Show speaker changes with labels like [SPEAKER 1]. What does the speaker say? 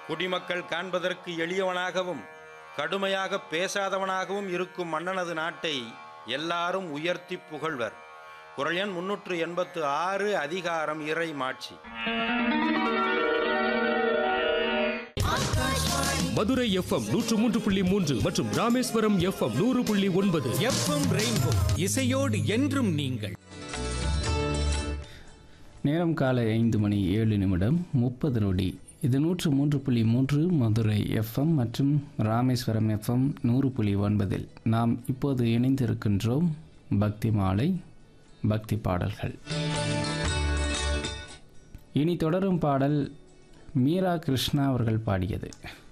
[SPEAKER 1] குடிமக்கள் காண்பதற்கு எளியவனாகவும் கடுமையாக பேசாதவனாகவும் இருக்கும் மன்னனது நாட்டை எல்லாரும் உயர்த்தி புகழ்வர் குரல் எண் முன்னூற்று எண்பத்து ஆறு அதிகாரம் இறை மாட்சி
[SPEAKER 2] மதுரை எஃப்எம் நூற்று மூன்று புள்ளி மூன்று மற்றும் ராமேஸ்வரம் எஃப்எம் நூறு புள்ளி ஒன்பது
[SPEAKER 3] எஃப்எம் ரெயின்போ இசையோடு என்றும் நீங்கள்
[SPEAKER 4] நேரம் காலை ஐந்து மணி ஏழு நிமிடம் முப்பது நொடி இது நூற்று மூன்று புள்ளி மூன்று மதுரை எஃப்எம் மற்றும் ராமேஸ்வரம் எஃப்எம் நூறு புள்ளி ஒன்பதில் நாம் இப்போது இணைந்திருக்கின்றோம் பக்தி மாலை பக்தி பாடல்கள் இனி தொடரும் பாடல் மீரா கிருஷ்ணா அவர்கள் பாடியது